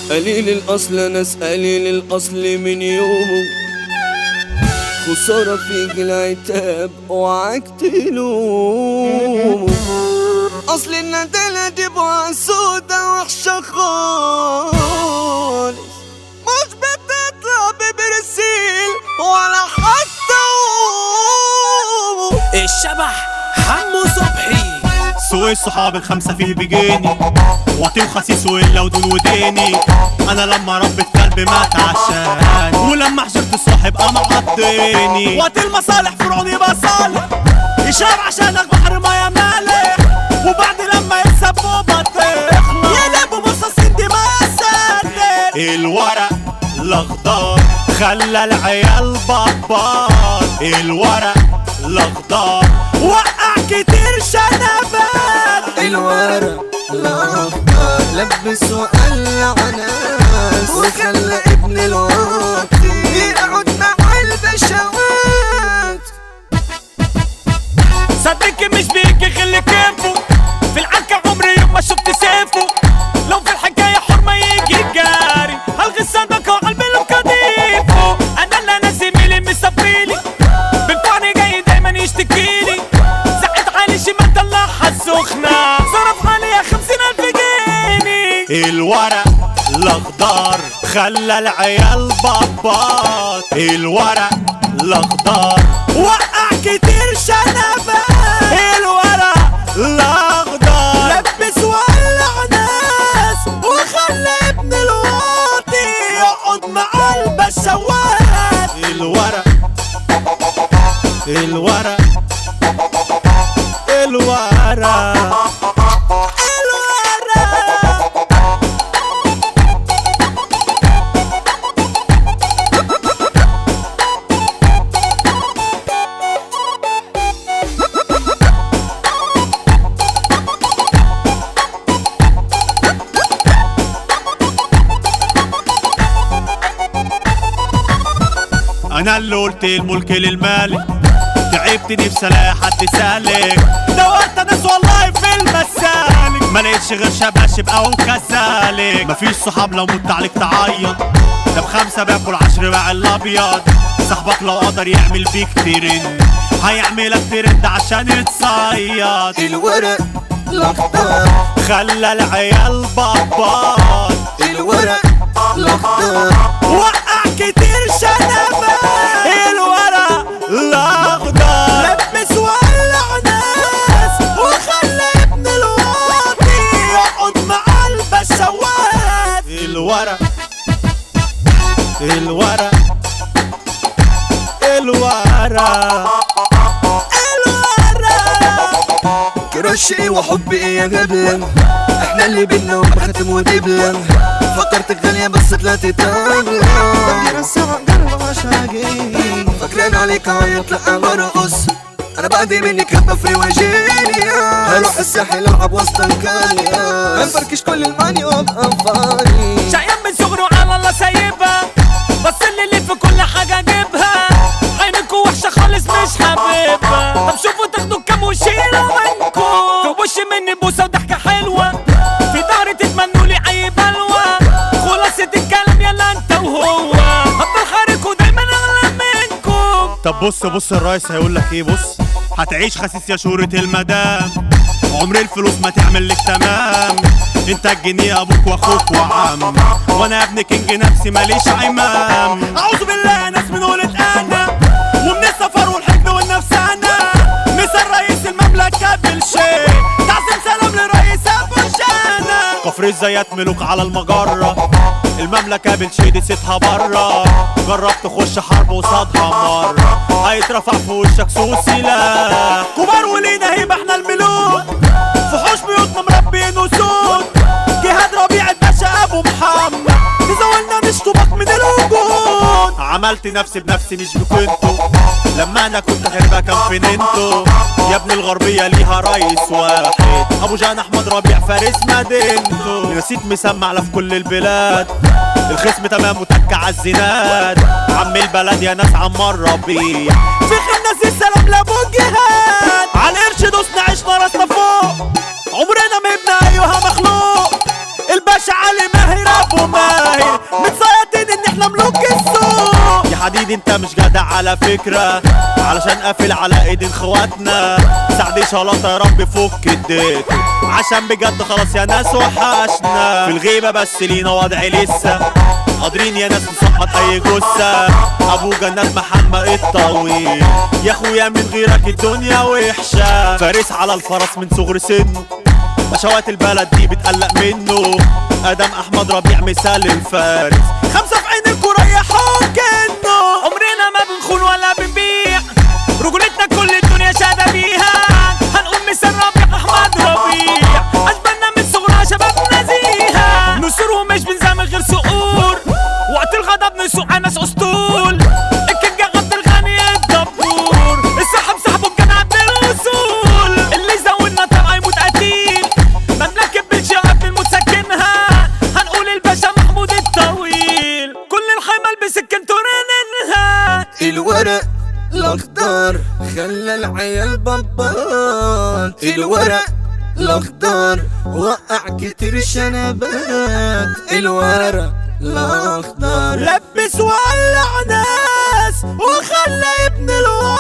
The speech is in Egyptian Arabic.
قليل الأصل ناس قليل الأصل من يومه خسارة فيك العتاب اوعاك تلومه أصل الندالة دي بقى سودا وحشة خالص مش بتطلع ببرسيل ولا حتى الشبح حمو صبحي سوق الصحاب الخمسة فيه بيجيني واطي وخسيس وإلا ودون وديني أنا لما ربيت كلب مات عشان ولما حشرت صاحب قام عضيني وقت المصالح فرعوني بصالح يشرب عشانك بحر ميا مالح وبعد لما يكسبوا بطيخ يقلبوا مصاصين دماء سالك الورق الأخضر خلى العيال بطال الورق الأخضر وقع كتير شنبات الورق الأخضر لبس وقلع ناس وخلى ابن الواطي يقعد مع البشوات صدقني مش بيجي غير كيفه في العركة عمري ما شفت سيفه لو في الحكاية حرمة يجي جاري هلغي الصندوق وقلبي له كديفه انا اللي انا زميلي مسافريلي بالفعني جاي دايما يشتكيلي زعت علي شمال طلعها السخنة صرف عليها خمسين الف جنيه الورق الاخضر خلى العيال بابات الورق الاخضر وقع كتير شنبات الورق الاخضر لبس ولع ناس وخلى ابن الواطي يقعد مع البشوات الورق الورق الورق الورق انا اللي قلت الملك للمالك تعبت نفسي الاقي حد سالك دورت ناس والله في المسالك ما لقيتش غير شباشب او كذلك مفيش صحاب لو مت عليك تعيط ده بخمسه باكل عشر باع الابيض صاحبك لو قدر يعمل بيك ترند هيعملك ترند عشان يتصيد الورق الأخضر خلى العيال بابات الورق الأخضر وقع كتير شنبات الورق الاخضر لبس ولع ناس وخلى ابن الواطي يقعد مع البشوات الورق الورق الورق الورق كرشي وحبي ايه يا جبلة احنا اللي بينا وبختم ودبلة فكرتك غالية بس طلعت تغلى دمير السما قلب مش عاجي فاكرين عليك عيط لا برقص انا بعدي منك هبقى فري وجينيا هروح الساحل العب وسط الكاليا هنفركش كل الماني وابقى فاني شقيان من صغره على الله سايبها بس اللي ليه في كل حاجة جيبها عينكوا وحشة خالص مش حبيبها طب شوفوا تاخدوا كام وشيلة منكوا في وش مني بوسة وضحكة حلوة في ظهري تتمنوا لي أي بلوى خلاصة الكلام يلا انت وهو هفضل خارجكوا دايما أغلى منكم طب بص بص الرئيس هيقول لك ايه بص هتعيش خسيس يا شورة المدام عمر الفلوس ما تعمل لك تمام انت الجنيه ابوك واخوك وعم وانا ابن كينج نفسي ماليش عمام اعوذ بالله ناس من ولد انا ومن السفر والحقد والنفسانة مثل رئيس المملكة بالشيء تعظيم سلام لرئيس ابو شانة كفر الزيات ملوك على المجرة المملكة بالشيء ستها برا جربت تخش حرب قصادها مرة هيترفع في وشك سوق سلاح كبار ولينا هيبة احنا الملوك فحوش بيوتنا مربيين اسود جهاد ربيع الباشا ابو محمد نزولنا نشطبك من الوجود عملت نفسي بنفسي مش بكنتو لما انا كنت غريبة كان فين انتو يا ابن الغربية ليها رئيس واحد ابو جان احمد ربيع فارس مدينته نسيت مسمع في كل البلاد الخصم تمام وتك على الزناد عم البلد يا ناس عمار ربيع في خناس السلام لابو الجهاد على القرش دوسنا عشنا راسنا فوق عمرنا ما هبنا ايها مخلوق الباشا علي ماهر ابو مال انت مش جدع على فكرة علشان قافل على ايدين خواتنا سعدي شلاطة يا رب فك الديك عشان بجد خلاص يا ناس وحشنا في الغيبة بس لينا وضع لسه قادرين يا ناس نسقط اي جثة ابو جنات محمد الطويل يا اخويا من غيرك الدنيا وحشة فارس على الفرس من صغر سنه بشوات البلد دي بتقلق منه ادم احمد ربيع مثال الفارس خمسة في عين الكورة يحوك انه عمرنا ما بنخون ولا بنبيع رجولتنا كل الدنيا شادة بيها هنقول مثال ربيع احمد ربيع اشبالنا من صغرنا شباب نزيهة نسور ومش بنزامل غير صقور وقت الغضب نسوق على ناس اسطول الكينج عبد الغني الدبور السحب سحبه كان عبد الوصول اللي زودنا طبعا يموت قتيل مملكة بالشعب بنموت سكنها هنقول الباشا محمود الطويل كل الحمل بسكنته رننها الورق الاخضر خلى العيال بابات الورق الاخضر وقع كتير شنبات الورق الاخضر لبس وقلع ناس وخلى ابن الوطن